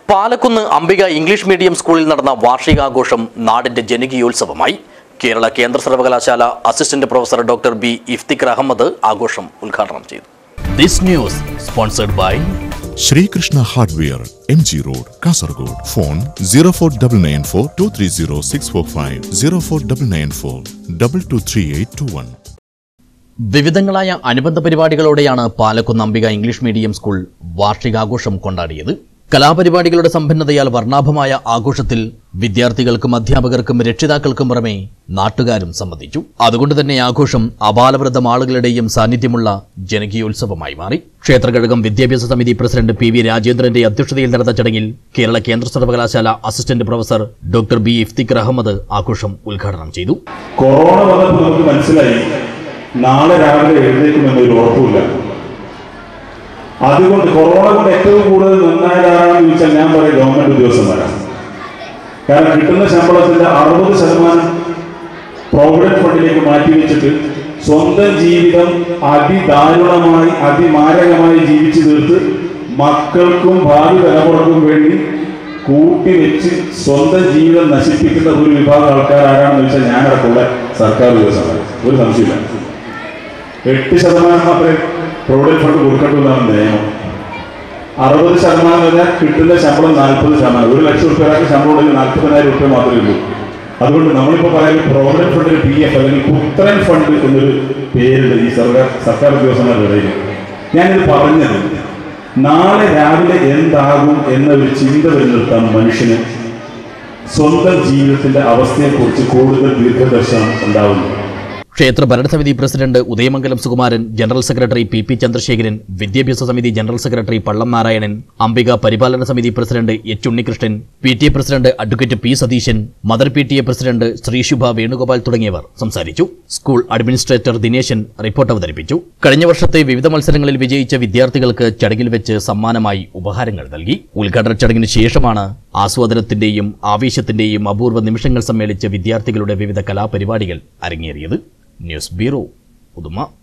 Palakkunnu Ambika English medium സ്കൂളിൽ നടന്ന വാർഷികാഘോഷം നാടിന്റെ ജനകീയോത്സവമായി കേരള കേന്ദ്ര സർവകലാശാല assistant professor doctor B Iftikhar Ahmed ആഘോഷം ഉദ്ഘാടനം ചെയ്തു this news sponsored by Sreekrishna hardware M G road Kasaragod phone zero four double nine four two three zero six four five zero four double nine four double two three eight two one വിവിധങ്ങളായ അനുബന്ധ പരിപാടികളോടെയാണ് Palakkunnu Ambika English medium school വാർഷികാഘോഷം കൊണ്ടാടിയത് കലാപരിപാടികളുടെ സമ്പന്നതയാൽ വർണ്ണാഭമായ ആഘോഷത്തിൽ വിദ്യാർത്ഥികൾക്കും അധ്യാപകർക്കും രക്ഷിതാക്കൾക്കും പുറമെ നാട്ടുകാരും സംബന്ധിച്ചു അതുകൊണ്ട് തന്നെ ആഘോഷം അപാലവൃദ്ധം ആളുകളുടെയും സാന്നിധ്യമുള്ള ജനകീയോത്സവമായി മാറി ക്ഷേത്രകഴകം വിദ്യാഭ്യാസ സമിതി പ്രസിഡന്റ് പി വി രാജേന്ദ്രന്റെ അധ്യക്ഷതയിൽ നടന്ന ചടങ്ങിൽ കേരള കേന്ദ്ര സർവകലാശാല assistant professor doctor B Iftikhar Ahmed ആഘോഷം ഉദ്ഘാടനം ചെയ്തു കൊറോണ വന്നപ്പോൾ നമുക്ക് മനസ്സിലായി നാളെ രാവിലെ എഴുന്നേക്കുമെന്നൊരു ഉറപ്പില്ല അതുകൊണ്ട് കൊറോണ കൊണ്ട് ഏറ്റവും കൂടുതൽ നന്നായതാണെന്ന് ചോദിച്ചാൽ ഞാൻ പറയും ഗവൺമെന്റ് ഉദ്യോഗസ്ഥന്മാരാണ് കാരണം കിട്ടുന്ന ശമ്പളത്തിന്റെ അറുപത് ശതമാനം പ്രോവിഡന്റ് ഫണ്ടിലേക്ക് മാറ്റി വെച്ചിട്ട് സ്വന്തം ജീവിതം അതിദാരുണമായി അതിമാരകമായി ജീവിച്ചു തീർത്ത് മക്കൾക്കും ഭാവി തലമുറക്കും വേണ്ടി കൂട്ടിവെച്ച് സ്വന്തം ജീവിതം നശിപ്പിക്കുന്ന ഒരു വിഭാഗം ആൾക്കാർ ആരാണെന്ന് വെച്ചാൽ ഞാനടക്കമുള്ള സർക്കാർ ഉദ്യോഗസ്ഥന്മാർ ഒരു സംശയമില്ല എട്ട് ശതമാനം മാത്രമേ പ്രൊവിഡന്റ് ഫണ്ട് കൊടുക്കട്ടുള്ളതാണ് നിയമം അറുപത് ശതമാനം പറഞ്ഞാൽ കിട്ടുന്ന ശമ്പളം നാൽപ്പത് ശതമാനം ഒരു ലക്ഷം റുപ്യ ഒരാൾക്ക് ശമ്പളം ഉണ്ടെങ്കിൽ നാൽപ്പതിനായിരം റുപ്യ മാത്രമേ ഉള്ളൂ അതുകൊണ്ട് നമ്മളിപ്പോൾ പറയുന്നത് പ്രോവിഡന്റ് ഫണ്ടിന് പി എഫ് അല്ലെങ്കിൽ പുത്രൻ ഫണ്ട് എന്നൊരു പേരുണ്ട് ഈ സർക്കാർ സർക്കാർ ഉദ്യോഗസ്ഥന്മാരുടെ ഇടയിൽ ഞാനിത് പറഞ്ഞത് നാളെ രാവിലെ എന്താകും എന്ന ഒരു ചിന്ത വരുന്നിടത്താണ് മനുഷ്യന് സ്വന്തം ജീവിതത്തിന്റെ അവസ്ഥയെക്കുറിച്ച് കൂടുതൽ ദീർഘദർശനം ഉണ്ടാവുന്നത് ക്ഷേത്ര ഭരണസമിതി president Udayamangalam Sukumaran general secretary P P Chandrasekharan വിദ്യാഭ്യാസ സമിതി ജനറൽ സെക്രട്ടറി പള്ളം നാരായണൻ അംബിക പരിപാലന സമിതി president H Unnikrishnan P T A president advocate P Satheesan mother P T A president Sreeshubha Venugopal തുടങ്ങിയവർ സംസാരിച്ചു സ്കൂൾ അഡ്മിനിസ്ട്രേറ്റർ ദിനേശൻ റിപ്പോർട്ട് അവതരിപ്പിച്ചു കഴിഞ്ഞ വർഷത്തെ വിവിധ മത്സരങ്ങളിൽ വിജയിച്ച വിദ്യാർത്ഥികൾക്ക് ചടങ്ങിൽ വെച്ച് സമ്മാനമായി ഉപഹാരങ്ങൾ നൽകി ഉദ്ഘാടന ചടങ്ങിന് ശേഷമാണ് ആസ്വാദനത്തിന്റെയും ആവേശത്തിന്റെയും അപൂർവ നിമിഷങ്ങൾ സമ്മേളിച്ച് വിദ്യാർത്ഥികളുടെ വിവിധ കലാപരിപാടികൾ അരങ്ങേറിയത് ന്യൂസ് ബ്യൂറോ ഉദുമ